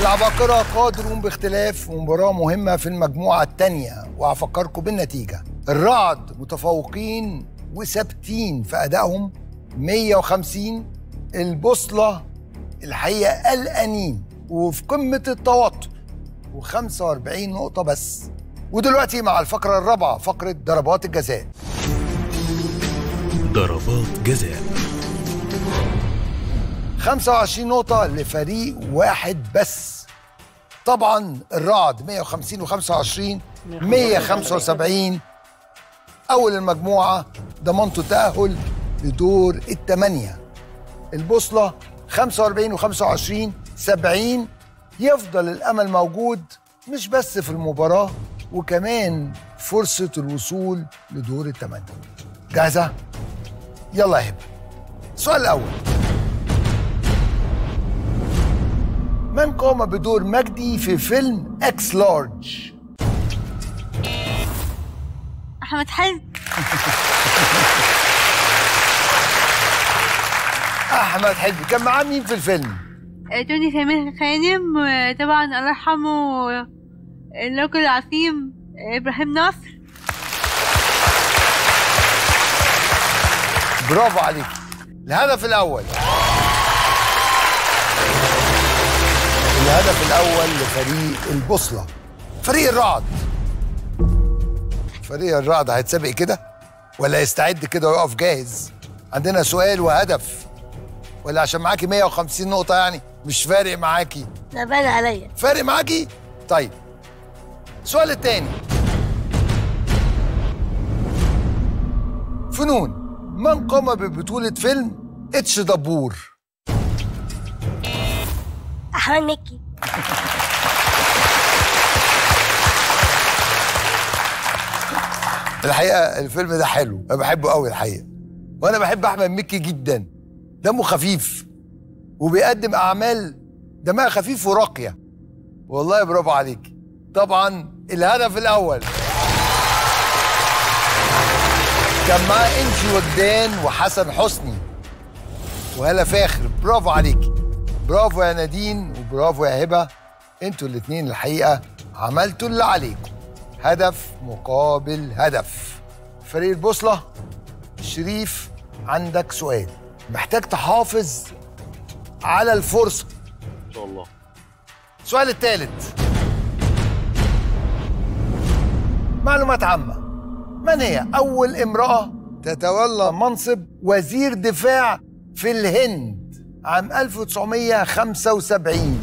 العباقرة قادرون باختلاف ومباراة مهمة في المجموعة الثانية وهفكركم بالنتيجة الرعد متفوقين وثابتين في أدائهم 150 البوصلة الحقيقة قلقانين وفي قمة التوتر و45 نقطة بس ودلوقتي مع الفقرة الرابعة فقرة ضربات الجزاء ضربات جزاء 25 نقطة لفريق واحد بس طبعا الرعد 150 و25 175 أول المجموعة ضمنتوا تأهل لدور الثمانية البوصلة 45 و25 70 يفضل الأمل موجود مش بس في المباراة وكمان فرصة الوصول لدور الثمانية جاهزة؟ يلا يا هبة السؤال الأول من قام بدور مجدي في فيلم اكس لارج احمد حلمي احمد حلمي كان معاه مين في الفيلم آه، توني سمير غانم وطبعا الله يرحمه آه، الراجل العظيم آه، ابراهيم نصر برافو عليك الهدف الاول الهدف الاول لفريق البوصله فريق الرعد فريق الرعد هيتسابق كده ولا يستعد كده ويقف جاهز عندنا سؤال وهدف ولا عشان معاكي 150 نقطه يعني مش فارق معاكي لا بان عليا فارق معاكي طيب السؤال التاني فنون من قام ببطولة فيلم اتش دبور احمد مكي الحقيقة الفيلم ده حلو أنا بحبه قوي الحقيقة وأنا بحب أحمد مكي جدا دمه خفيف وبيقدم أعمال دمها خفيف وراقية والله برافو عليك طبعا الهدف الأول كان معاه انجي وجدان وحسن حسني وهلا فاخر برافو عليك برافو يا نادين وبرافو يا هبه انتوا الاتنين الحقيقه عملتوا اللي عليكم هدف مقابل هدف فريق البوصله شريف عندك سؤال محتاج تحافظ على الفرصه ان شاء الله السؤال الثالث معلومات عامة من هي أول امرأة تتولى منصب وزير دفاع في الهند عام 1975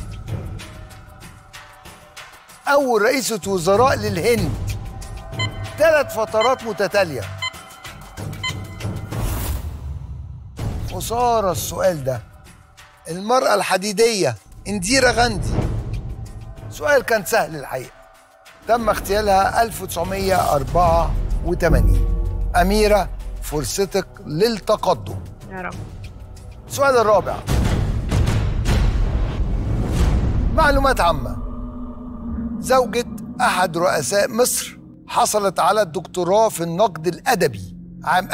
أول رئيسة وزراء للهند ثلاث فترات متتالية خسارة السؤال ده المرأة الحديدية انديرا غاندي سؤال كان سهل الحقيقة تم اغتيالها 1984 أميرة فرصتك للتقدم يا رب السؤال الرابع معلومات عامة زوجة أحد رؤساء مصر حصلت على الدكتوراه في النقد الأدبي عام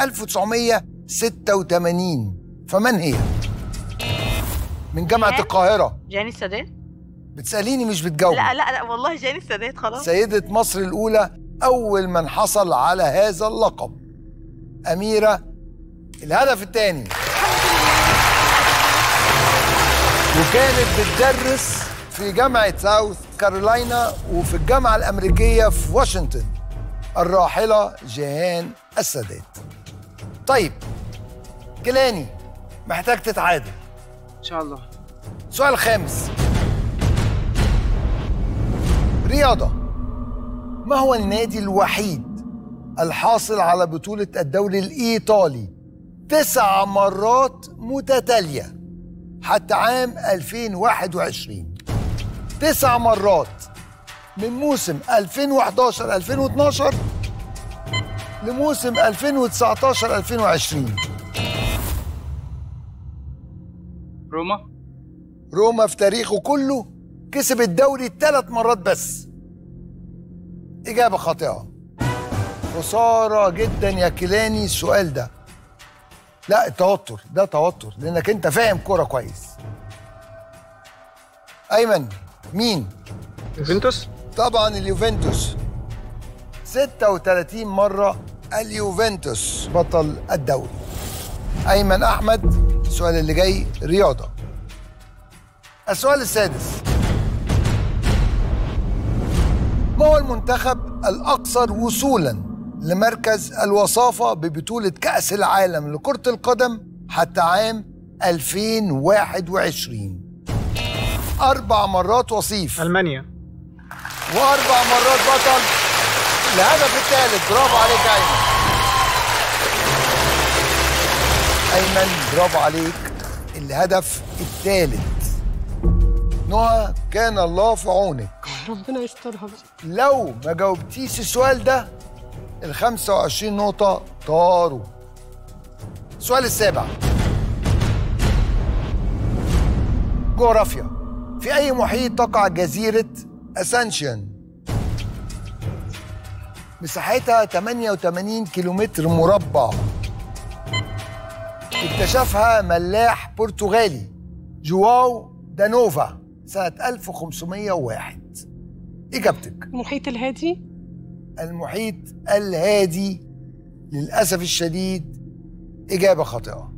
1986 فمن هي؟ من جامعة جان؟ القاهرة جاني السادات بتسأليني مش بتجاوبي لا لا لا والله جاني السادات خلاص سيدة مصر الأولى أول من حصل على هذا اللقب أميرة الهدف الثاني وكانت بتدرس في جامعة ساوث كارولاينا وفي الجامعة الأمريكية في واشنطن الراحلة جيهان السادات طيب كلاني محتاج تتعادل ان شاء الله سؤال خامس رياضة ما هو النادي الوحيد الحاصل على بطولة الدوري الإيطالي تسع مرات متتالية حتى عام 2021 تسع مرات من موسم 2011 2012 لموسم 2019 2020 روما روما في تاريخه كله كسب الدوري ثلاث مرات بس إجابة خاطئة خسارة جدا يا كيلاني السؤال ده لا التوتر ده توتر لأنك أنت فاهم كورة كويس ايمن مين يوفنتوس طبعا اليوفنتوس 36 مرة اليوفنتوس بطل الدوري أيمن أحمد السؤال اللي جاي رياضة السؤال السادس ما هو المنتخب الأكثر وصولا لمركز الوصافة ببطولة كأس العالم لكرة القدم حتى عام 2021 أربع مرات وصيف المانيا واربع مرات بطل الهدف الثالث برافو عليك يا ايمن ايمن برافو عليك الهدف الثالث نهى كان الله في عونك ربنا يسترها بقى لو ما جاوبتيش السؤال ده ال 25 نقطة طاروا السؤال السابع جغرافيا في أي محيط تقع جزيرة أسانشن مساحتها 88 كيلومتر مربع اكتشفها ملاح برتغالي جواو دانوفا سنة 1501 إجابتك المحيط الهادي المحيط الهادي للأسف الشديد إجابة خاطئة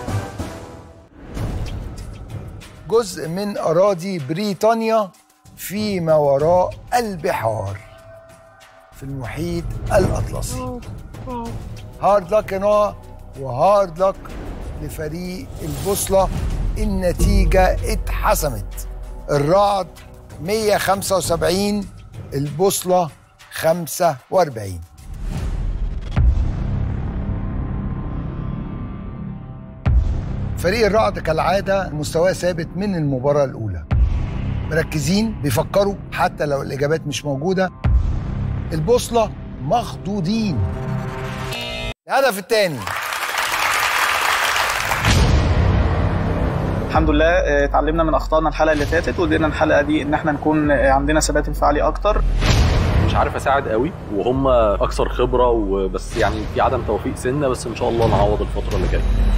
جزء من أراضي بريطانيا فيما وراء البحار في المحيط الأطلسي واو واو هارد لك يا نوع وهارد لك لفريق البوصلة النتيجة اتحسمت الرعد 175 البوصلة 45 فريق الرعد كالعادة مستواه ثابت من المباراة الأولى مركزين بيفكروا حتى لو الإجابات مش موجودة البوصلة مخضوضين الهدف الثاني الحمد لله آه، اتعلمنا من اخطائنا الحلقه اللي فاتت وقدرنا الحلقه دي ان احنا نكون آه، عندنا ثبات انفعالي اكتر مش عارف اساعد قوي وهم اكثر خبره وبس يعني في عدم توفيق سنه بس ان شاء الله نعوض الفتره اللي جايه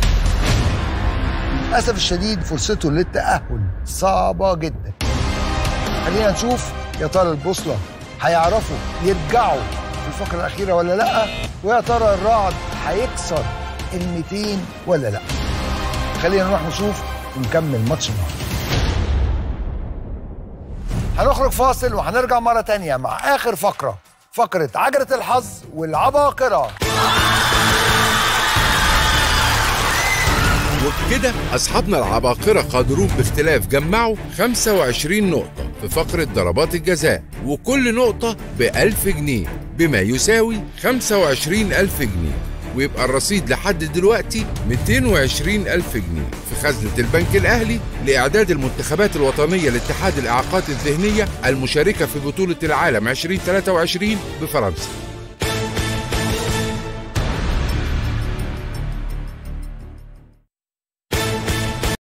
للأسف الشديد فرصته للتأهل صعبة جدا خلينا نشوف يا ترى البوصلة هيعرفوا يرجعوا في الفقرة الأخيرة ولا لأ ويا ترى الرعد هيكسر ال 200 ولا لأ خلينا نروح نشوف ونكمل ماتش النهارده هنخرج فاصل وهنرجع مرة تانية مع آخر فقرة فقرة عجلة الحظ والعباقرة وبكده أصحابنا العباقرة قادرون باختلاف جمعوا 25 نقطة في فقرة ضربات الجزاء وكل نقطة بألف جنيه بما يساوي 25 ألف جنيه ويبقى الرصيد لحد دلوقتي 220 ألف جنيه في خزنة البنك الأهلي لإعداد المنتخبات الوطنية لاتحاد الإعاقات الذهنية المشاركة في بطولة العالم 2023 بفرنسا